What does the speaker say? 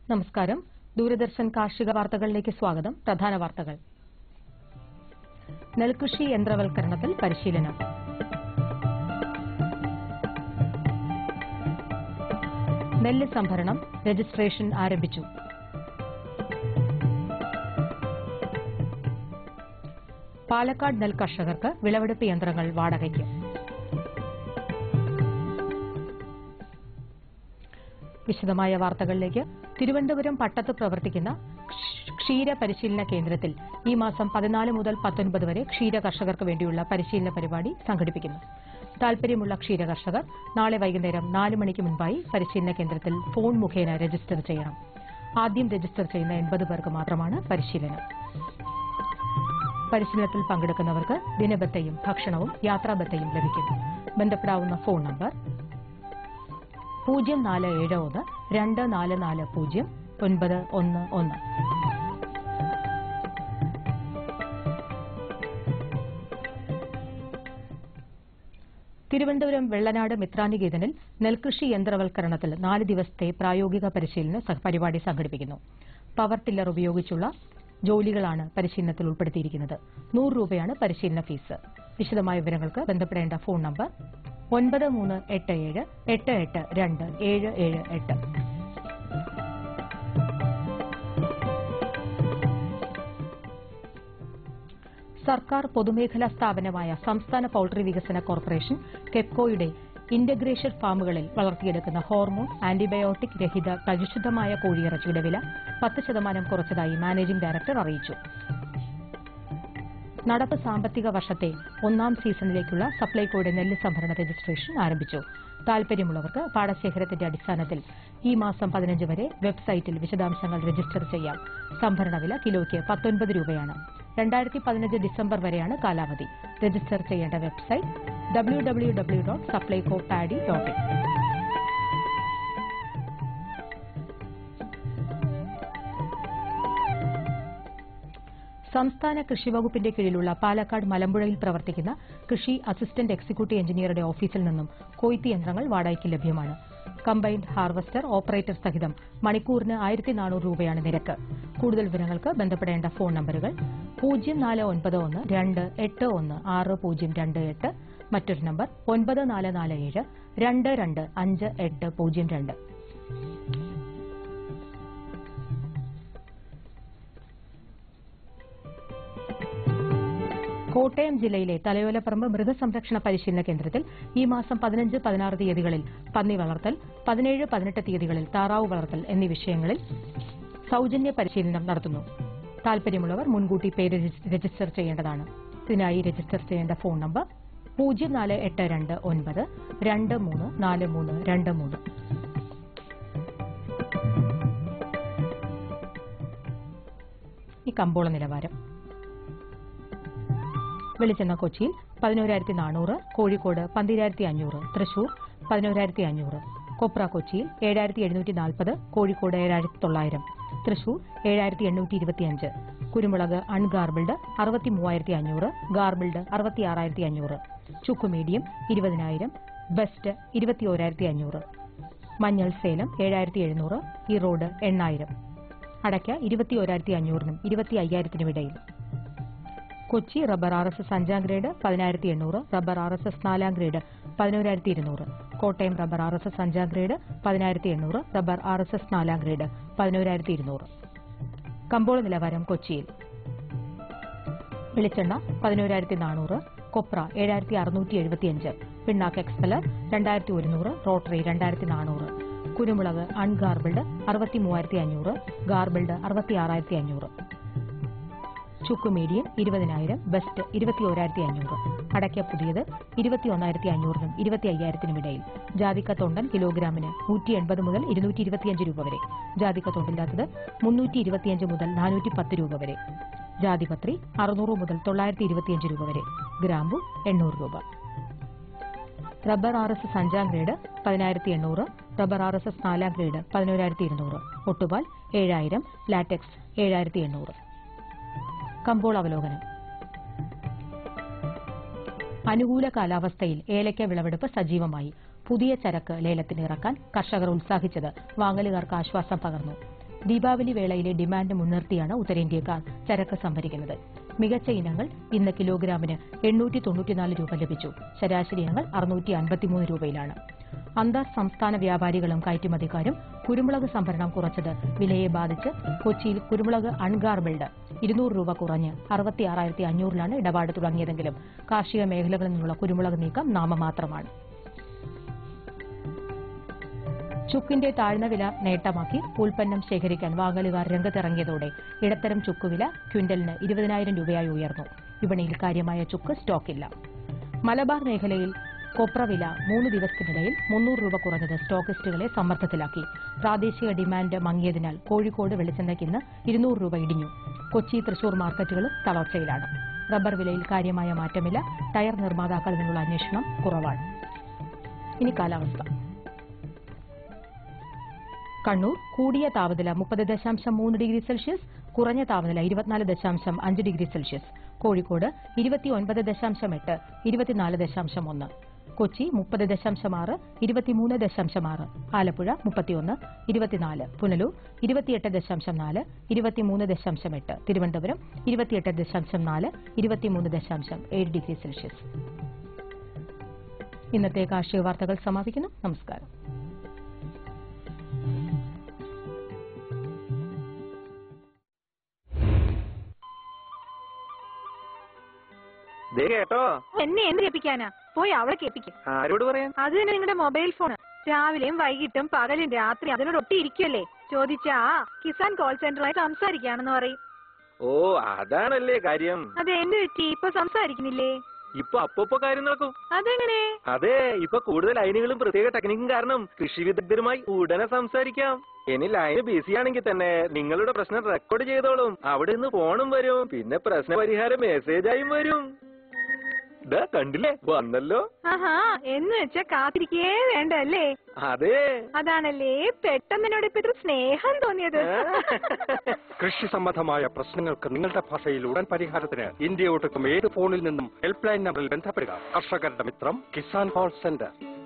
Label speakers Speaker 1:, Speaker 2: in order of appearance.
Speaker 1: നമസ്കാരം ദൂരദർശൻ കാർഷിക വാർത്തകളിലേക്ക് സ്വാഗതം പ്രധാന വാർത്തകൾ നെൽകൃഷി യന്ത്രവൽക്കരണത്തിൽ പരിശീലനം നെല്ല് സംഭരണം രജിസ്ട്രേഷൻ ആരംഭിച്ചു പാലക്കാട് നെൽ കർഷകർക്ക് വിളവെടുപ്പ് യന്ത്രങ്ങൾ വാടകയ്ക്ക് വിശദമായ വാർത്തകളിലേക്ക് തിരുവനന്തപുരം പട്ടത്ത് പ്രവർത്തിക്കുന്ന ക്ഷ- ക്ഷീര പരിശീലന കേന്ദ്രത്തിൽ ഈ മാസം പതിനാല് മുതൽ പത്തൊൻപത് വരെ ക്ഷീര കർഷകർക്ക് വേണ്ടിയുള്ള പരിശീലന പരിപാടി സംഘടിപ്പിക്കുന്നു താൽപര്യമുള്ള ക്ഷീര കർഷകർ നാളെ വൈകുന്നേരം നാല് മണിക്ക് മുൻപായി പരിശീലന കേന്ദ്രത്തിൽ ഫോൺ മുഖേന രജിസ്റ്റർ ചെയ്യണം ആദ്യം രജിസ്റ്റർ ചെയ്യുന്ന എൺപത് പേർക്ക് മാത്രമാണ് പരിശീലനം പരിശീലനത്തിൽ പങ്കെടുക്കുന്നവർക്ക് ദിനബത്തയും ഭക്ഷണവും യാത്രാബത്തയും ലഭിക്കും ബന്ധപ്പെടാവുന്ന ഫോൺ നമ്പർ പൂജ്യം നാല് ഏഴ് ഒന്ന് രണ്ട് നാല് നാല് പൂജ്യം ഒൻപത് ഒന്ന് ഒന്ന് തിരുവനന്തപുരം വെള്ളനാട് മിത്രാനികേതനിൽ നെൽകൃഷി യന്ത്രവൽക്കരണത്തിൽ നാല് ദിവസത്തെ പ്രായോഗിക പരിശീലന സ- പരിപാടി സംഘടിപ്പിക്കുന്നു പവർ ടില്ലർ ഉപയോഗിച്ചുള്ള ജോലികളാണ് പരിശീലനത്തിൽ ഉൾപ്പെടുത്തിയിരിക്കുന്നത് നൂറ് രൂപയാണ് പരിശീലന ഫീസ് വിശദമായ വിവരങ്ങൾക്ക് ബന്ധപ്പെടേണ്ട ഫോൺ നമ്പർ ഒൻപത് മൂന്ന് എട്ട് ഏഴ് എട്ട് എട്ട് രണ്ട് ഏഴ് ഏഴ് എട്ട് സർക്കാർ പൊതുമേഖലാ സ്ഥാപനമായ സംസ്ഥാന പൌൾട്രി വികസന കോർപ്പറേഷൻ കെപ്കോയുടെ ഇന്റഗ്രേഷൻ ഫാമുകളിൽ വളർത്തിയെടുക്കുന്ന ഹോർമോൺ ആന്റിബയോട്ടിക് രഹിത പരിശുദ്ധമായ കോഴിയിറച്ചിയുടെ വില പത്ത് ശതമാനം കുറച്ചതായി മാനേജിംഗ് ഡയറക്ടർ അറിയിച്ചു നടപ്പ് സാമ്പത്തിക വർഷത്തെ ഒന്നാം സീസണിലേക്കുള്ള സപ്ലൈകോയുടെ നെല്ല് സംഭരണ രജിസ്ട്രേഷൻ ആരംഭിച്ചു താൽപര്യമുള്ളവർക്ക് പാടശേഖരത്തിന്റെ അടിസ്ഥാനത്തിൽ ഈ മാസം പതിനഞ്ച് വരെ വെബ്സൈറ്റിൽ വിശദാംശങ്ങൾ രജിസ്റ്റർ ചെയ്യാം സംഭരണ വില കിലോയ്ക്ക് പത്തൊൻപത് രൂപയാണ് രണ്ടായിരത്തി പതിനഞ്ച് ഡിസംബർ വരെയാണ് കാലാവധി രജിസ്റ്റർ ചെയ്യേണ്ട website W W W dot Supplyco paddy dot in സംസ്ഥാന കൃഷി വകുപ്പിന്റെ കീഴിലുള്ള പാലക്കാട് മലമ്പുഴയിൽ പ്രവർത്തിക്കുന്ന കൃഷി അസിസ്റ്റന്റ് എക്സിക്യൂട്ടീവ് എഞ്ചിനീയറുടെ ഓഫീസിൽ നിന്നും കൊയ്ത്ത് യന്ത്രങ്ങൾ വാടകയ്ക്ക് ലഭ്യമാണ് കമ്പൈൻഡ് ഹാർവസ്റ്റർ ഓപ്പറേറ്റർ സഹിതം മണിക്കൂറിന് ആയിരത്തി നാനൂറ് രൂപയാണ് നിരക്ക് കൂടുതൽ വിവരങ്ങൾക്ക് ബന്ധപ്പെടേണ്ട ഫോൺ നമ്പറുകൾ പൂജ്യം നാല് ഒൻപത് ഒന്ന് രണ്ട് എട്ട് ഒന്ന് ആറ് പൂജ്യം രണ്ട് എട്ട് മറ്റൊരു നമ്പർ ഒൻപത് നാല് നാല് ഏഴ് രണ്ട് രണ്ട് അഞ്ച് എട്ട് പൂജ്യം രണ്ട് കോട്ടയം ജില്ലയിലെ തലയോലപ്പറമ്പ് മൃഗസംരക്ഷണ പരിശീലന കേന്ദ്രത്തിൽ ഈ മാസം പതിനഞ്ച് പതിനാറ് തീയതികളിൽ പന്നി വളർത്തൽ പതിനേഴ് പതിനെട്ട് തീയതികളിൽ താറാവ് വളർത്തൽ എന്നീ വിഷയങ്ങളിൽ സൌജന്യ പരിശീലനം നടത്തുന്നു താൽപര്യമുള്ളവർ മുൻകൂട്ടി പേര് രജി- രജിസ്റ്റർ ചെയ്യേണ്ടതാണ് ഇതിനായി രജിസ്റ്റർ ചെയ്യേണ്ട ഫോൺ നമ്പർ പൂജ്യം നാല് എട്ട് രണ്ട് ഒൻപത് രണ്ട് മൂന്ന് നാല് മൂന്ന് രണ്ട് മൂന്ന് ഈ കമ്പോള നിലവാരം വെളിച്ചെണ്ണ കൊച്ചിയിൽ പതിനോരായിരത്തി നാനൂറ് കോഴിക്കോട് പന്തിരായിരത്തി അഞ്ഞൂറ് തൃശൂർ പതിനോരായിരത്തി അഞ്ഞൂറ് കൊപ്ര കൊച്ചിയിൽ ഏഴായിരത്തി എഴുന്നൂറ്റി നാൽപ്പത് കോഴിക്കോട് ഏഴായിരത്തി തൊള്ളായിരം തൃശൂർ ഏഴായിരത്തി എണ്ണൂറ്റി ഇരുപത്തിയഞ്ച് കുരുമുളക് അൺഗാർബിൾഡ് അറുപത്തി മൂവായിരത്തി അഞ്ഞൂറ് ഗാർബിൾഡ് അറുപത്തി ആറായിരത്തി അഞ്ഞൂറ് ചുക്ക് മീഡിയം ഇരുപതിനായിരം ബെസ്റ്റ് ഇരുപത്തി ഓരായിരത്തി അഞ്ഞൂറ് മഞ്ഞൾ സേലം ഏഴായിരത്തി എഴുന്നൂറ് ഈറോഡ് എണ്ണായിരം അടയ്ക്ക ഇരുപത്തി ഓരായിരത്തി അഞ്ഞൂറിനും ഇരുപത്തി അയ്യായിരത്തിനും ഇടയിൽ Kochi rubber R S S അഞ്ചാം ഗ്രേഡ് പതിനായിരത്തി എണ്ണൂറ് റബ്ബർ ആർ എസ് എസ് നാലാം ഗ്രേഡ് പതിനോരായിരത്തി ഇരുന്നൂറ് Kottayam rubber R S S അഞ്ചാം ഗ്രേഡ് പതിനായിരത്തി എണ്ണൂറ് റബ്ബർ ആർ എസ് എസ് നാലാം ഗ്രേഡ് പതിനോരായിരത്തി ഇരുന്നൂറ് കമ്പോള നിലവാരം കൊച്ചിയിൽ വെളിച്ചെണ്ണ പതിനോരായിരത്തി നാനൂറ് കൊപ്ര ഏഴായിരത്തി അറുന്നൂറ്റി എഴുപത്തിയഞ്ച് പിണ്ണാക്ക് എക്സ്പെലർ രണ്ടായിരത്തി ഒരുന്നൂറ് റോട്ടറി രണ്ടായിരത്തി നാനൂറ് കുരുമുളക് അൺഗാർബിൾഡ് അറുപത്തി മൂവായിരത്തി അഞ്ഞൂറ് ഗാർബിൾഡ് അറുപത്തി ആറായിരത്തി അഞ്ഞൂറ് ചുക്ക് മീഡിയം ഇരുപതിനായിരം ബെസ്റ്റ് ഇരുപത്തി ഓരായിരത്തി അഞ്ഞൂറ് അടയ്ക്ക പുതിയത് ഇരുപത്തി ഒന്നായിരത്തി അഞ്ഞൂറിനും ഇരുപത്തി അയ്യായിരത്തിനും ഇടയിൽ ജാതിക്ക തൊണ്ടൻ കിലോഗ്രാമിന് നൂറ്റി എൺപത് മുതൽ ഇരുന്നൂറ്റി ഇരുപത്തിയഞ്ച് രൂപ വരെ ജാതിക്ക തൊണ്ടില്ലാത്തത് മുന്നൂറ്റി ഇരുപത്തിയഞ്ച് മുതൽ നാനൂറ്റി പത്ത് രൂപ വരെ ജാതിപത്രി അറുന്നൂറ് മുതൽ തൊള്ളായിരത്തി ഇരുപത്തിയഞ്ച് രൂപ വരെ ഗ്രാമ്പു എണ്ണൂറ് രൂപ റബ്ബർ ആർ എസ് എസ് അഞ്ചാം ഗ്രേഡ് പതിനായിരത്തി എണ്ണൂറ് റബ്ബർ ആർ എസ് എസ് നാലാം ഗ്രേഡ് പതിനോരായിരത്തി ഇരുന്നൂറ് ഒട്ടുപാൽ ഏഴായിരം ലാറ്റക്സ് ഏഴായിരത്തി എണ്ണൂറ് കമ്പോൾ അവലോകനം അനുകൂല കാലാവസ്ഥയിൽ ഏലക്ക വിളവെടുപ്പ് സജീവമായി പുതിയ ചരക്ക് ലേലത്തിന് ഇറക്കാൻ കർഷകർ ഉത്സാഹിച്ചത് വാങ്ങലുകാർക്ക് ആശ്വാസം പകർന്നു ദീപാവലി വേളയിലെ ഡിമാൻഡ് മുൻനിർത്തിയാണ് ഉത്തരേന്ത്യക്കാർ ചരക്ക് സംഭരിക്കുന്നത് മികച്ച ഇനങ്ങൾ ഇന്ന് കിലോഗ്രാമിന് എണ്ണൂറ്റി തൊണ്ണൂറ്റിനാല് രൂപ ലഭിച്ചു ശരാശരി ഇനങ്ങൾ അറുന്നൂറ്റി അൻപത്തിമൂന്ന് രൂപയിലാണ് അന്തർ സംസ്ഥാന വ്യാപാരികളും കയറ്റുമതിക്കാരും കുരുമുളക് സംഭരണം കുറച്ചത് വിലയെ ബാധിച്ച് കൊച്ചിയിൽ കുരുമുളക് അൺഗാർബിൾഡ് ഇരുന്നൂറ് രൂപ കുറഞ്ഞ് അറുപത്തി ആറായിരത്തി അഞ്ഞൂറിലാണ് ഇടപാട് തുടങ്ങിയതെങ്കിലും കാർഷിക മേഖലകളിൽ നിന്നുള്ള കുരുമുളക് നീക്കം നാമമാത്രമാണ് ചുക്കിന്റെ താഴ്ന്ന വില നേട്ടമാക്കി ഉൽപ്പന്നം ശേഖരിക്കാൻ വാങ്ങലുകാർ രംഗത്തിറങ്ങിയതോടെ ഇടത്തരം ചുക്കുവില ക്വിന്റലിന് ഇരുപതിനായിരം രൂപയായി ഉയർന്നു വിപണിയിൽ കാര്യമായ ചുക്ക് സ്റ്റോക്കില്ല മലബാർ മേഖലയിൽ കൊപ്ര വില മൂന്ന് ദിവസത്തിനിടയിൽ മുന്നൂറ് രൂപ കുറഞ്ഞത് സ്റ്റോക്കിസ്റ്റുകളെ സമ്മർദ്ദത്തിലാക്കി പ്രാദേശിക ഡിമാൻഡ് മങ്ങിയതിനാൽ കോഴിക്കോട് വെളിച്ചെണ്ണയ്ക്ക് ഇന്ന് ഇരുന്നൂറ് രൂപ ഇടിഞ്ഞു കൊച്ചി തൃശൂർ മാർക്കറ്റുകളും തളർച്ചയിലാണ് റബ്ബർ വിലയിൽ കാര്യമായ മാറ്റമില്ല ടയർ നിർമ്മാതാക്കളിൽ നിന്നുള്ള അന്വേഷണം കുറവാണ് ഇനി കാലാവസ്ഥ കണ്ണൂർ കൂടിയ താപനില മുപ്പത് ദശാംശം മൂന്ന് ഡിഗ്രി സെൽഷ്യസ് കുറഞ്ഞ താപനില ഇരുപത്തിനാല് ദശാംശം അഞ്ച് ഡിഗ്രി സെൽഷ്യസ് കോഴിക്കോട് ഇരുപത്തിയൊൻപത് ദശാംശം എട്ട് ഇരുപത്തിനാല് ദശാംശം ഒന്ന് കൊച്ചി മുപ്പത് ദശാംശം ആറ് ഇരുപത്തിമൂന്ന് ദശാംശം ആറ് ആലപ്പുഴ മുപ്പത്തിയൊന്ന് ഇരുപത്തിനാല് പുനലൂർ ഇരുപത്തിയെട്ട് ദശാംശം നാല് ഇരുപത്തിമൂന്ന് ദശാംശം എട്ട് തിരുവനന്തപുരം ഇരുപത്തിയെട്ട് ദശാംശം നാല് ഇരുപത്തിമൂന്ന് ദശാംശം ഏഴ് ഡിഗ്രി സെൽഷ്യസ് ഇന്നത്തെ കാർഷിക വാർത്തകൾ സമാപിക്കുന്നു നമസ്കാരം
Speaker 2: ദേ കേട്ടോ
Speaker 3: എന്നെ എന്ത് കേൾപ്പിക്കാനാ പോയി അവളെ കേൾപ്പിക്കും
Speaker 2: ആരോട് പറയാൻ
Speaker 3: അത് തന്നെ നിങ്ങളുടെ മൊബൈൽ ഫോൺ രാവിലെയും വൈകിട്ടും പകലും രാത്രി അതിനോട് ഒട്ടി ഇരിക്കുമല്ലേ ചോദിച്ചാ കിസാൻ കോൾ സെന്ററായി സംസാരിക്കാണെന്ന് പറയും
Speaker 2: ഓ അതാണല്ലേ കാര്യം
Speaker 3: അത് എന്ത് പറ്റി ഇപ്പൊ സംസാരിക്കുന്നില്ലേ
Speaker 2: ഇപ്പൊ അപ്പപ്പോ കാര്യം നടക്കും
Speaker 3: അതെങ്ങനെ
Speaker 2: അതെ ഇപ്പൊ കൂടുതൽ ലൈനുകളും പ്രത്യേക ടെക്നിക്കും കാരണം കൃഷി വിദഗ്ധരുമായി ഉടനെ സംസാരിക്കാം ഇനി ലൈന് ബിസി ആണെങ്കിൽ തന്നെ നിങ്ങളുടെ പ്രശ്നം റെക്കോർഡ് ചെയ്തോളും അവിടെ നിന്ന് ഫോണും വരും പിന്നെ പ്രശ്ന പരിഹാര മെസ്സേജായും വരും ദാ കണ്ടില്ലേ വന്നല്ലോ
Speaker 3: ആഹാ എന്ന് വെച്ചാ കാത്തിരിക്കേ വേണ്ടല്ലേ
Speaker 2: അതെ
Speaker 3: അതാണല്ലേ പെട്ടെന്ന് എന്നോട് ഇപ്പൊ ഇത്ര സ്നേഹം തോന്നിയത്
Speaker 4: കൃഷി സംബന്ധമായ പ്രശ്നങ്ങൾക്ക് നിങ്ങളുടെ ഭാഷയിൽ ഉടൻ പരിഹാരത്തിന് ഇന്ത്യ ഒട്ടുക്കും ഏത് ഫോണിൽ നിന്നും ഹെൽപ്പ് ലൈൻ നമ്പറിൽ ബന്ധപ്പെടുക കർഷകരുടെ മിത്രം കിസാൻ കോൾ സെന്റർ